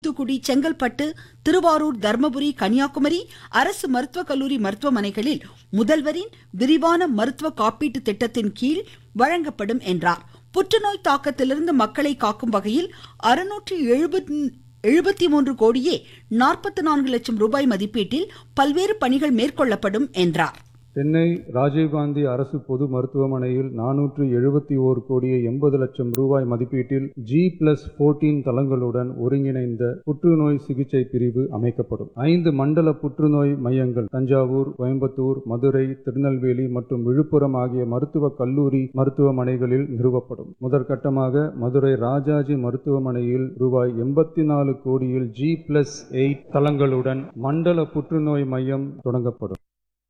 தூத்துக்குடி செங்கல்பட்டு திருவாரூர் தர்மபுரி கன்னியாகுமரி அரசு மருத்துவக் கல்லூரி மருத்துவமனைகளில் முதல்வரின் விரிவான மருத்துவ காப்பீட்டு திட்டத்தின் கீழ் வழங்கப்படும் என்றார் புற்றுநோய் தாக்கத்திலிருந்து மக்களை காக்கும் வகையில் அறுநூற்று எழுபத்தி மூன்று கோடியே நாற்பத்தி நான்கு லட்சம் ரூபாய் மதிப்பீட்டில் பல்வேறு பணிகள் மேற்கொள்ளப்படும் என்றார் சென்னை ராஜீவ்காந்தி அரசு பொது மருத்துவமனையில் நானூற்று எழுபத்தி ஓர் கோடியே எண்பது லட்சம் ரூபாய் மதிப்பீட்டில் ஜி பிளஸ் போர்டீன் தளங்களுடன் ஒருங்கிணைந்த புற்றுநோய் சிகிச்சை பிரிவு அமைக்கப்படும் ஐந்து மண்டல புற்றுநோய் மையங்கள் தஞ்சாவூர் கோயம்புத்தூர் மதுரை திருநெல்வேலி மற்றும் விழுப்புரம் ஆகிய மருத்துவக் கல்லூரி மருத்துவமனைகளில் நிறுவப்படும் முதற்கட்டமாக மதுரை ராஜாஜி மருத்துவமனையில் ரூபாய் எண்பத்தி நாலு கோடியில் ஜி பிளஸ் எயிட் தளங்களுடன் மண்டல புற்றுநோய் மையம் தொடங்கப்படும்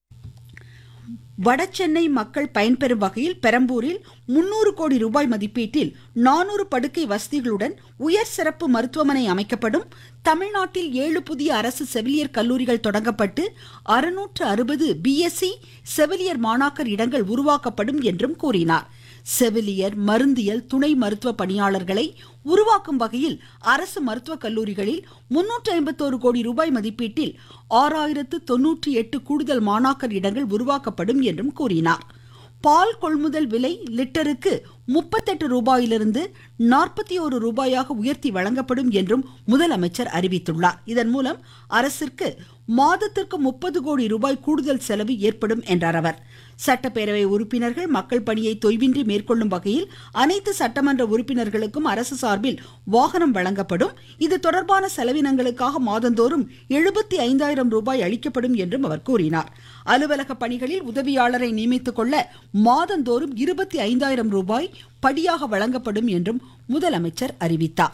வடசென்னை மக்கள் பயன்பெறும் வகையில் பெரம்பூரில் முன்னூறு கோடி ரூபாய் மதிப்பீட்டில் நானூறு படுக்கை வசதிகளுடன் உயர் சிறப்பு மருத்துவமனை அமைக்கப்படும் தமிழ்நாட்டில் ஏழு புதிய அரசு செவிலியர் கல்லூரிகள் தொடங்கப்பட்டு அறுநூற்று அறுபது பிஎஸ்சி செவிலியர் மாணாக்கர் இடங்கள் உருவாக்கப்படும் என்றும் கூறினார் செவிலியர் மருந்தியல் துணை மருத்துவ பணியாளர்களை உருவாக்கும் வகையில் அரசு மருத்துவக் கல்லூரிகளில் முன்னூற்று ஐம்பத்தோரு கோடி ரூபாய் மதிப்பீட்டில் ஆறாயிரத்து தொன்னூற்றி எட்டு கூடுதல் மாணாக்கர் இடங்கள் உருவாக்கப்படும் என்றும் கூறினார் பால் கொள்முதல் விலை லிட்டருக்கு முப்பத்தெட்டு ரூபாயிலிருந்து நாற்பத்தி ஒரு ரூபாயாக உயர்த்தி வழங்கப்படும் என்றும் முதலமைச்சர் அறிவித்துள்ளார் இதன் மூலம் அரசிற்கு மாதத்திற்கு முப்பது கோடி ரூபாய் கூடுதல் செலவு ஏற்படும் என்றார் அவர் சட்டப்பேரவை உறுப்பினர்கள் மக்கள் பணியை தொய்வின்றி மேற்கொள்ளும் வகையில் அனைத்து சட்டமன்ற உறுப்பினர்களுக்கும் அரசு சார்பில் வாகனம் வழங்கப்படும் இது தொடர்பான செலவினங்களுக்காக மாதந்தோறும் எழுபத்தி ஐந்தாயிரம் ரூபாய் அளிக்கப்படும் என்றும் அவர் கூறினார் அலுவலக பணிகளில் உதவியாளரை நியமித்துக் கொள்ள மாதந்தோறும் இருபத்தி ஐந்தாயிரம் ரூபாய் படியாக வழங்கப்படும் என்றும் முதலமைச்சர் அறிவித்தார்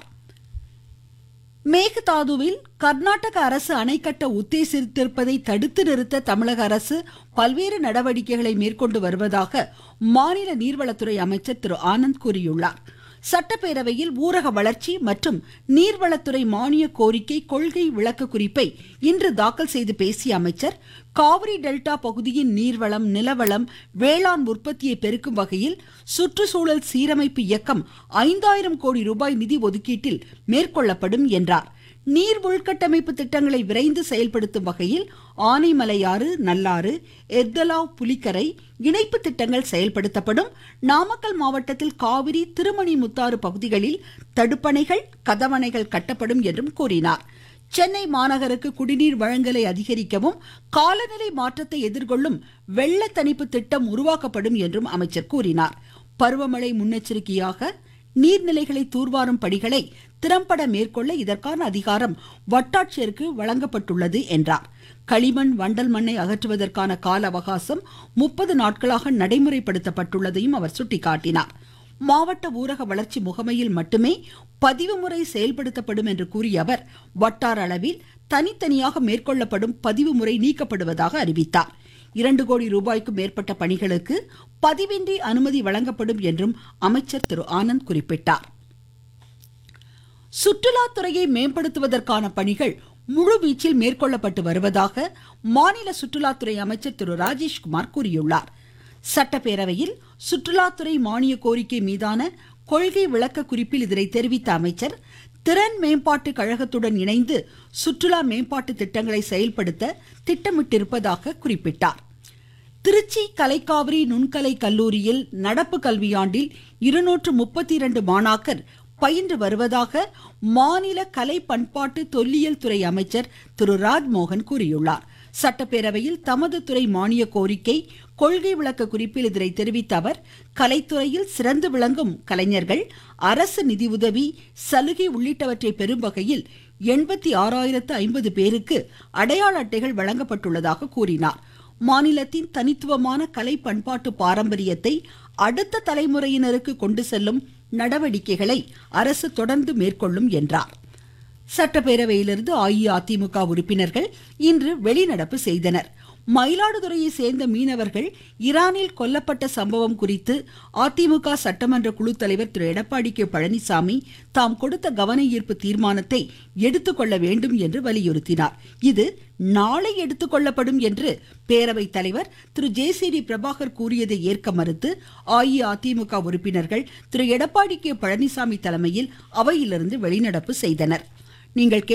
மேகதாதுவில் கர்நாடக அரசு அணை கட்ட உத்தேசித்திருப்பதை தடுத்து நிறுத்த தமிழக அரசு பல்வேறு நடவடிக்கைகளை மேற்கொண்டு வருவதாக மாநில நீர்வளத்துறை அமைச்சர் திரு ஆனந்த் கூறியுள்ளார் சட்டப்பேரவையில் ஊரக வளர்ச்சி மற்றும் நீர்வளத்துறை மானிய கோரிக்கை கொள்கை விளக்க குறிப்பை இன்று தாக்கல் செய்து பேசிய அமைச்சர் காவிரி டெல்டா பகுதியின் நீர்வளம் நிலவளம் வேளாண் உற்பத்தியை பெருக்கும் வகையில் சுற்றுச்சூழல் சீரமைப்பு இயக்கம் ஐந்தாயிரம் கோடி ரூபாய் நிதி ஒதுக்கீட்டில் மேற்கொள்ளப்படும் என்றார் நீர் உள்கட்டமைப்பு திட்டங்களை விரைந்து செயல்படுத்தும் வகையில் ஆனைமலையாறு நல்லாறு எர்தலாவ் புலிக்கரை இணைப்பு திட்டங்கள் செயல்படுத்தப்படும் நாமக்கல் மாவட்டத்தில் காவிரி திருமணிமுத்தாறு பகுதிகளில் தடுப்பணைகள் கதவணைகள் கட்டப்படும் என்றும் கூறினார் சென்னை மாநகருக்கு குடிநீர் வழங்கலை அதிகரிக்கவும் காலநிலை மாற்றத்தை எதிர்கொள்ளும் வெள்ள தணிப்பு திட்டம் உருவாக்கப்படும் என்றும் அமைச்சர் கூறினார் பருவமழை முன்னெச்சரிக்கையாக நீர்நிலைகளை தூர்வாரும் பணிகளை திறம்பட மேற்கொள்ள இதற்கான அதிகாரம் வட்டாட்சியருக்கு வழங்கப்பட்டுள்ளது என்றார் களிமண் வண்டல் மண்ணை அகற்றுவதற்கான கால அவகாசம் முப்பது நாட்களாக நடைமுறைப்படுத்தப்பட்டுள்ளதையும் அவர் சுட்டிக்காட்டினார் மாவட்ட ஊரக வளர்ச்சி முகமையில் மட்டுமே பதிவு முறை செயல்படுத்தப்படும் என்று கூறிய அவர் வட்டார அளவில் தனித்தனியாக மேற்கொள்ளப்படும் பதிவு முறை நீக்கப்படுவதாக அறிவித்தார் இரண்டு கோடி ரூபாய்க்கும் மேற்பட்ட பணிகளுக்கு பதிவின்றி அனுமதி வழங்கப்படும் என்றும் அமைச்சர் திரு ஆனந்த் குறிப்பிட்டார் சுற்றுலாத்துறையை மேம்படுத்துவதற்கான பணிகள் முழுவீச்சில் மேற்கொள்ளப்பட்டு வருவதாக மாநில சுற்றுலாத்துறை அமைச்சர் திரு ராஜேஷ்குமார் கூறியுள்ளார் சட்டப்பேரவையில் சுற்றுலாத்துறை மானிய கோரிக்கை மீதான கொள்கை விளக்க குறிப்பில் இதனை தெரிவித்த அமைச்சர் திறன் மேம்பாட்டு கழகத்துடன் இணைந்து சுற்றுலா மேம்பாட்டு திட்டங்களை செயல்படுத்த திட்டமிட்டிருப்பதாக குறிப்பிட்டார் திருச்சி கலைக்காவிரி நுண்கலை கல்லூரியில் நடப்பு கல்வியாண்டில் இருநூற்று முப்பத்தி இரண்டு மாணாக்கர் பயின்று வருவதாக மாநில கலை பண்பாட்டு தொல்லியல் துறை அமைச்சர் திரு ராஜ்மோகன் கூறியுள்ளார் சட்டப்பேரவையில் தமது துறை மானிய கோரிக்கை கொள்கை விளக்க குறிப்பில் இதனை தெரிவித்த அவர் கலைத்துறையில் சிறந்து விளங்கும் கலைஞர்கள் அரசு நிதியுதவி சலுகை உள்ளிட்டவற்றை பெறும் வகையில் எண்பத்தி ஆறாயிரத்து ஐம்பது பேருக்கு அடையாள அட்டைகள் வழங்கப்பட்டுள்ளதாக கூறினார் மாநிலத்தின் தனித்துவமான கலை பண்பாட்டு பாரம்பரியத்தை அடுத்த தலைமுறையினருக்கு கொண்டு செல்லும் நடவடிக்கைகளை அரசு தொடர்ந்து மேற்கொள்ளும் என்றார் சட்டப்பேரவையிலிருந்து அஇஅதிமுக உறுப்பினர்கள் இன்று வெளிநடப்பு செய்தனர் மயிலாடுதுறையை சேர்ந்த மீனவர்கள் ஈரானில் கொல்லப்பட்ட சம்பவம் குறித்து அதிமுக சட்டமன்ற குழு தலைவர் திரு எடப்பாடி கே பழனிசாமி தாம் கொடுத்த கவன ஈர்ப்பு தீர்மானத்தை எடுத்துக்கொள்ள வேண்டும் என்று வலியுறுத்தினார் இது நாளை எடுத்துக்கொள்ளப்படும் என்று பேரவைத் தலைவர் திரு ஜே சி டி பிரபாகர் கூறியதை ஏற்க மறுத்து அஇஅதிமுக உறுப்பினர்கள் திரு எடப்பாடி கே பழனிசாமி தலைமையில் அவையிலிருந்து வெளிநடப்பு செய்தனர் நீங்கள்